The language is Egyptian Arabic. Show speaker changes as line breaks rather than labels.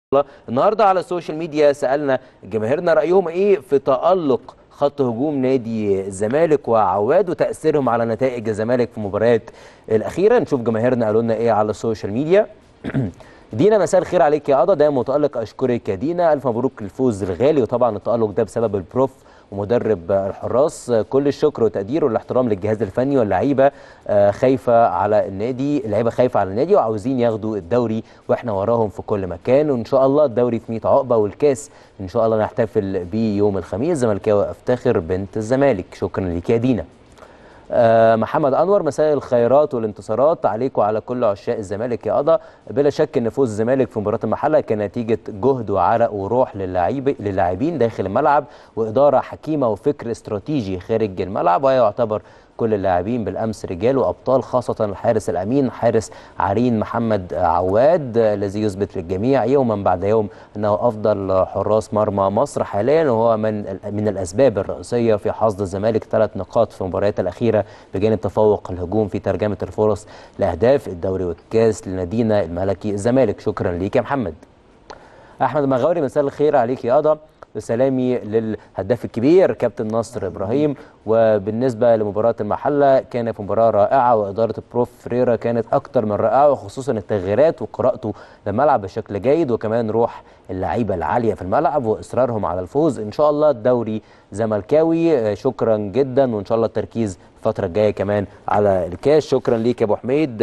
الله النهارده على السوشيال ميديا سالنا جماهيرنا رايهم ايه في تالق خط هجوم نادي الزمالك وعواد وتاثيرهم على نتائج الزمالك في المباريات الاخيره نشوف جماهيرنا قالوا لنا ايه على السوشيال ميديا دينا مساء الخير عليك يا قضا دايما متالق اشكرك يا دينا الف مبروك الفوز الغالي وطبعا التالق ده بسبب البروف ومدرب الحراس كل الشكر والتقدير والاحترام للجهاز الفني واللعيبه خايفه على النادي اللعيبه خايفه على النادي وعاوزين ياخدوا الدوري واحنا وراهم في كل مكان وان شاء الله الدوري في 100 عقبه والكاس ان شاء الله نحتفل بيه يوم الخميس زملكاوي افتخر بنت الزمالك شكرا ليك يا دينا آه محمد انور مساء الخيرات والانتصارات عليك وعلى كل عشاق الزمالك يا قضا بلا شك ان فوز الزمالك في مباراه المحله كان نتيجه جهد وعرق وروح للاعبين للاعبين داخل الملعب واداره حكيمه وفكر استراتيجي خارج الملعب ويعتبر كل اللاعبين بالامس رجال وابطال خاصه الحارس الامين حارس عرين محمد عواد الذي يثبت للجميع يوما بعد يوم انه افضل حراس مرمى مصر حاليا وهو من من الاسباب الرئيسيه في حصد الزمالك ثلاث نقاط في المباريات الاخيره بجانب تفوق الهجوم في ترجمه الفرص لاهداف الدوري والكاس لنادينا الملكي الزمالك شكرا ليك يا محمد احمد مغاوري مساء الخير عليك يا قضا بسلامي للهداف الكبير كابتن نصر ابراهيم وبالنسبه لمباراه المحله كانت مباراه رائعه واداره البروف فريرا كانت اكتر من رائعه وخصوصا التغييرات وقراءته للملعب بشكل جيد وكمان روح اللعيبه العاليه في الملعب واصرارهم على الفوز ان شاء الله الدوري زملكاوي شكرا جدا وان شاء الله التركيز الفتره الجايه كمان على الكاس شكرا ليك يا ابو حميد